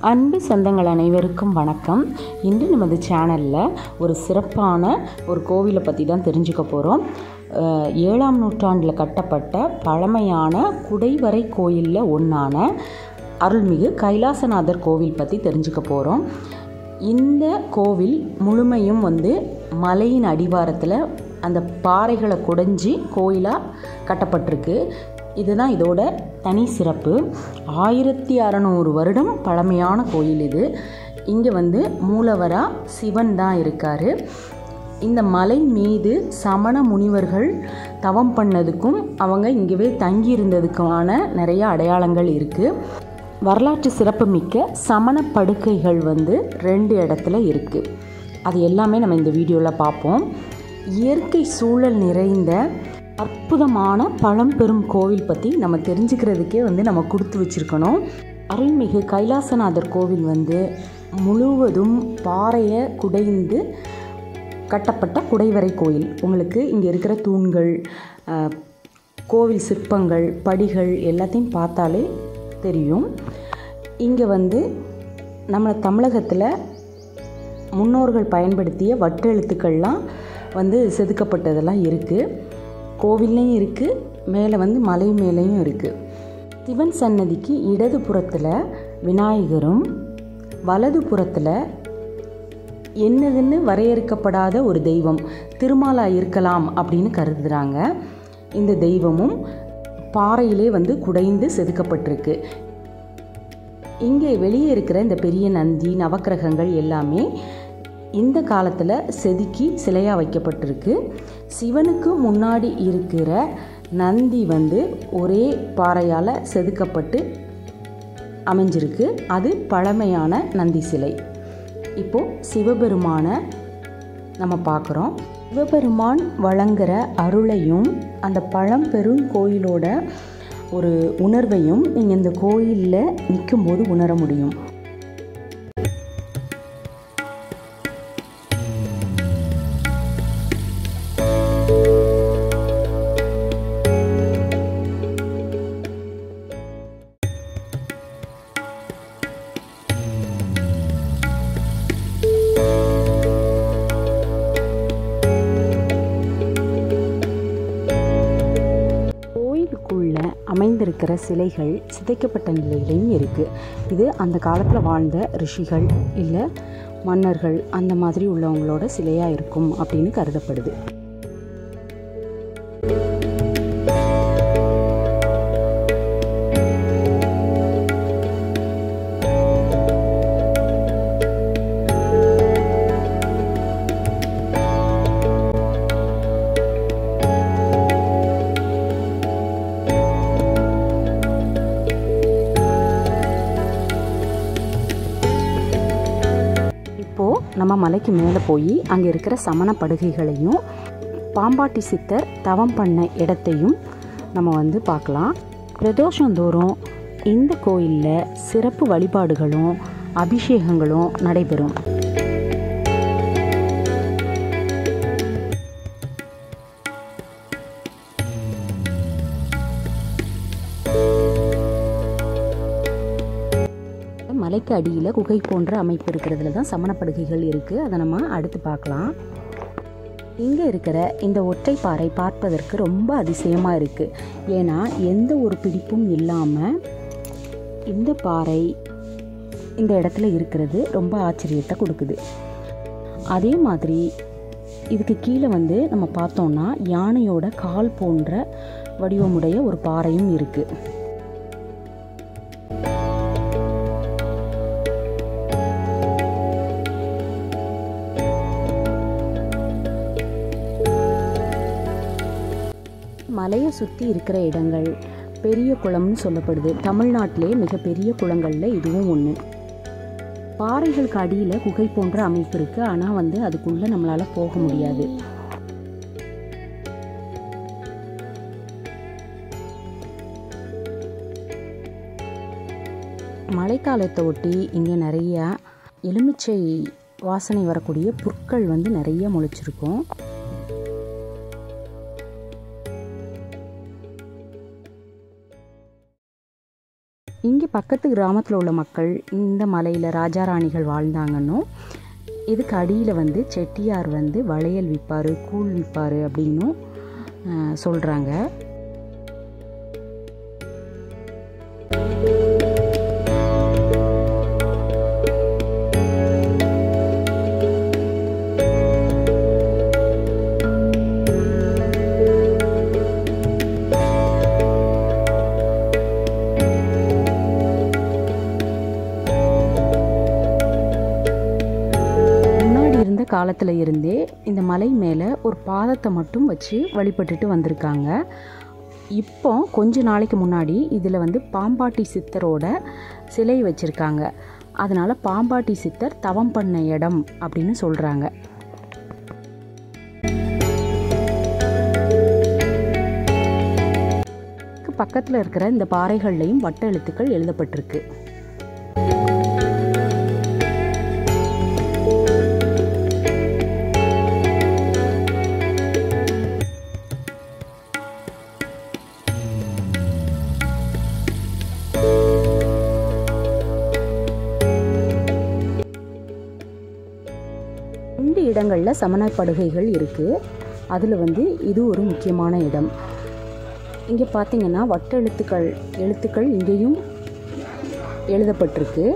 அன்பு சொந்தங்கள் அனைவருக்கும் வணக்கம் இன்று நமது சேனலில் ஒரு சிறப்பான ஒரு கோவிலை பற்றி தான் தெரிஞ்சுக்க போகிறோம் அஹ், ஏழாம் நூற்றாண்டில் கட்டப்பட்ட பழமையான குடைவரை கோயிலில் ஒன்றான அருள்மிகு கைலாசநாதர் கோவில் பற்றி தெரிஞ்சுக்க போகிறோம் இந்த கோவில் முழுமையும் வந்து மலையின் அடிவாரத்தில் அந்த பாறைகளை குடைஞ்சி கோயிலாக கட்டப்பட்டிருக்கு இதுதான் இதோட தனி சிறப்பு ஆயிரத்தி அறநூறு வருடம் பழமையான கோயில் இது இங்கே வந்து மூலவரா சிவன் தான் இருக்கார் இந்த மலை மீது சமண முனிவர்கள் தவம் பண்ணதுக்கும் அவங்க இங்கேவே தங்கி இருந்ததுக்கான நிறைய அடையாளங்கள் இருக்குது வரலாற்று சிறப்புமிக்க சமண படுக்கைகள் வந்து ரெண்டு இடத்துல இருக்குது அது எல்லாமே நம்ம இந்த வீடியோவில் பார்ப்போம் இயற்கை சூழல் நிறைந்த அற்புதமான பழம்பெரும் கோவில் பற்றி நம்ம தெரிஞ்சுக்கிறதுக்கே வந்து நம்ம கொடுத்து வச்சுருக்கணும் அருள்மிகு கைலாசநாதர் கோவில் வந்து முழுவதும் பாறையை குடைந்து கட்டப்பட்ட குடைவரை கோயில் உங்களுக்கு இங்கே இருக்கிற தூண்கள் அஹ், கோவில் சிற்பங்கள் படிகள் எல்லாத்தையும் பார்த்தாலே தெரியும் இங்கே வந்து நம்ம தமிழகத்தில் முன்னோர்கள் பயன்படுத்திய வட்டெழுத்துக்கள்லாம் வந்து செதுக்கப்பட்டதெல்லாம் இருக்குது கோவில்லையும் இருக்குது மேலே வந்து மலை மேலேயும் இருக்குது சிவன் சன்னதிக்கு இடது புறத்தில் விநாயகரும் வலது புறத்தில் என்னதுன்னு வரையறுக்கப்படாத ஒரு தெய்வம் திருமாலா இருக்கலாம் அப்படின்னு கருதுகிறாங்க இந்த தெய்வமும் பாறையிலே வந்து குடைந்து செதுக்கப்பட்டிருக்கு இங்கே வெளியே இருக்கிற இந்த பெரிய நந்தி நவக்கிரகங்கள் எல்லாமே இந்த காலத்தில் செதுக்கி சிலையாக வைக்கப்பட்டிருக்கு சிவனுக்கு முன்னாடி இருக்கிற நந்தி வந்து ஒரே பாறையால் செதுக்கப்பட்டு அமைஞ்சிருக்கு அது பழமையான நந்தி சிலை இப்போது சிவபெருமானை நம்ம பார்க்குறோம் சிவபெருமான் வழங்குற அருளையும் அந்த பழம்பெரும் கோயிலோட ஒரு உணர்வையும் நீங்கள் இந்த கோயிலில் நிற்கும்போது உணர முடியும் கோயிலுக்குள்ள அமைந்திருக்கிற சிலைகள் சிதைக்கப்பட்ட நிலையிலையும் இருக்குது இது அந்த காலத்தில் வாழ்ந்த ரிஷிகள் இல்லை மன்னர்கள் அந்த மாதிரி உள்ளவங்களோட சிலையாக இருக்கும் அப்படின்னு கருதப்படுது இப்போது நம்ம மலைக்கு மேலே போய் அங்கே இருக்கிற சமண படுகைகளையும் பாம்பாட்டி சித்தர் தவம் பண்ண இடத்தையும் நம்ம வந்து பார்க்கலாம் பிரதோஷந்தோறும் இந்த கோயிலில் சிறப்பு வழிபாடுகளும் அபிஷேகங்களும் நடைபெறும் மலைக்கு அடியில் குகை போன்ற அமைப்பு இருக்கிறதுல தான் சமணப்படுகைகள் இருக்குது அதை நம்ம அடுத்து பார்க்கலாம் இங்கே இருக்கிற இந்த ஒற்றைப்பாறை பார்ப்பதற்கு ரொம்ப அதிசயமாக இருக்குது ஏன்னா எந்த ஒரு பிடிப்பும் இல்லாமல் இந்த பாறை இந்த இடத்துல இருக்கிறது ரொம்ப ஆச்சரியத்தை கொடுக்குது அதே மாதிரி இதுக்கு கீழே வந்து நம்ம பார்த்தோம்னா யானையோட கால் போன்ற வடிவமுடைய ஒரு பாறையும் இருக்குது மலையை சுற்றி இருக்கிற இடங்கள் பெரிய குளம்னு சொல்லப்படுது தமிழ்நாட்டிலே மிகப்பெரிய குளங்களில் இதுவும் ஒன்று பாறைகளுக்கு அடியில் குகை போன்ற அமைப்பு இருக்குது ஆனால் வந்து அதுக்குள்ளே நம்மளால் போக முடியாது மழைக்காலத்தை ஒட்டி இங்கே நிறையா எலுமிச்சை வாசனை வரக்கூடிய புற்கள் வந்து நிறைய முளைச்சிருக்கும் இங்கே பக்கத்து கிராமத்தில் உள்ள மக்கள் இந்த மலையில் ராஜாராணிகள் வாழ்ந்தாங்கன்னும் இதுக்கு அடியில் வந்து செட்டியார் வந்து வளையல் விற்பார் கூழ் விற்பார் அப்படின்னும் சொல்கிறாங்க முன்னாடி இருந்த காலத்தில் இருந்தே இந்த மலை மேலே ஒரு பாதத்தை மட்டும் வச்சு வழிபட்டுட்டு வந்திருக்காங்க இப்போ கொஞ்ச நாளைக்கு முன்னாடி இதில் வந்து பாம்பாட்டி சித்தரோட சிலை வச்சுருக்காங்க அதனால் பாம்பாட்டி சித்தர் தவம் பண்ண இடம் அப்படின்னு சொல்கிறாங்க பக்கத்தில் இருக்கிற இந்த பாறைகள்லையும் வட்ட எழுத்துக்கள் எழுதப்பட்டிருக்கு ரெண்டு இடங்களில் சமணப்படுகைகள் இருக்குது அதில் வந்து இது ஒரு முக்கியமான இடம் இங்கே பார்த்தீங்கன்னா வட்ட எழுத்துக்கள் எழுத்துக்கள் இங்கேயும் எழுதப்பட்டிருக்கு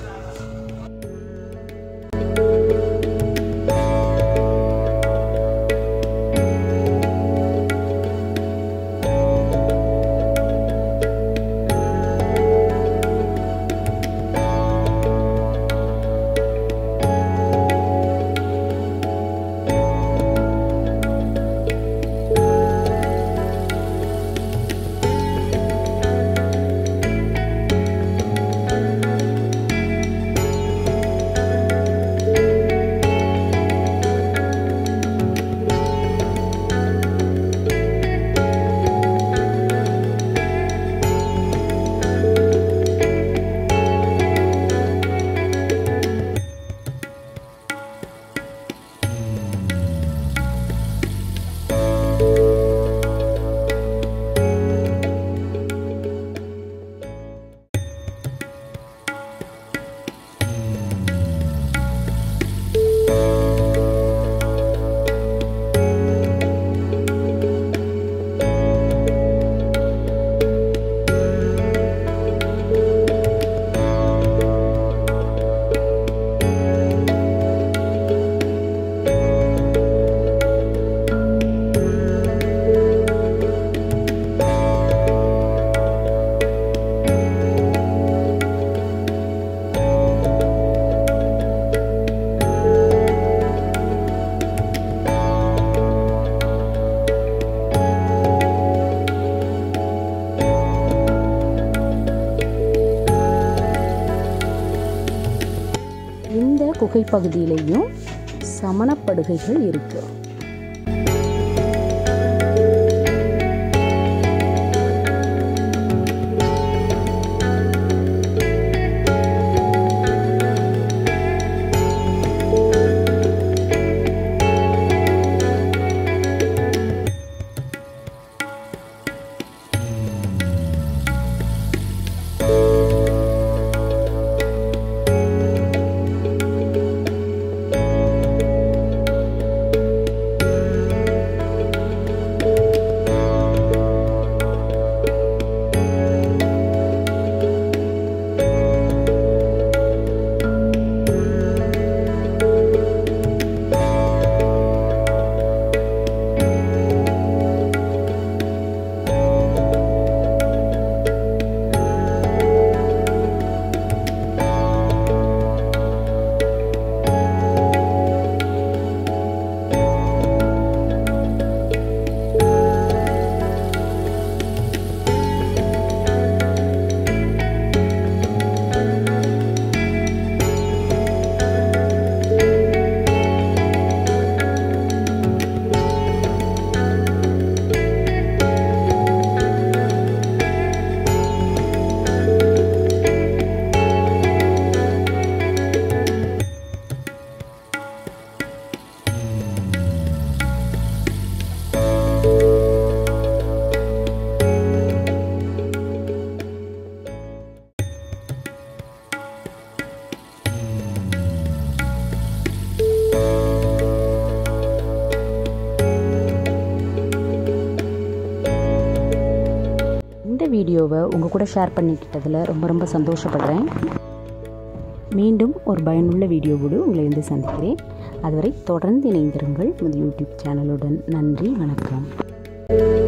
இந்த குகை பகுதியிலையும் சமணப்படுகைகள் இருக்கு இந்த வீடியோவை உங்கள் கூட ஷேர் பண்ணிக்கிட்டதில் ரொம்ப ரொம்ப சந்தோஷப்படுறேன் மீண்டும் ஒரு பயனுள்ள வீடியோவோடு உங்களை வந்து சந்திக்கிறேன் அதுவரை தொடர்ந்து இணைந்திருங்கள் நமது யூடியூப் சேனலுடன் நன்றி வணக்கம்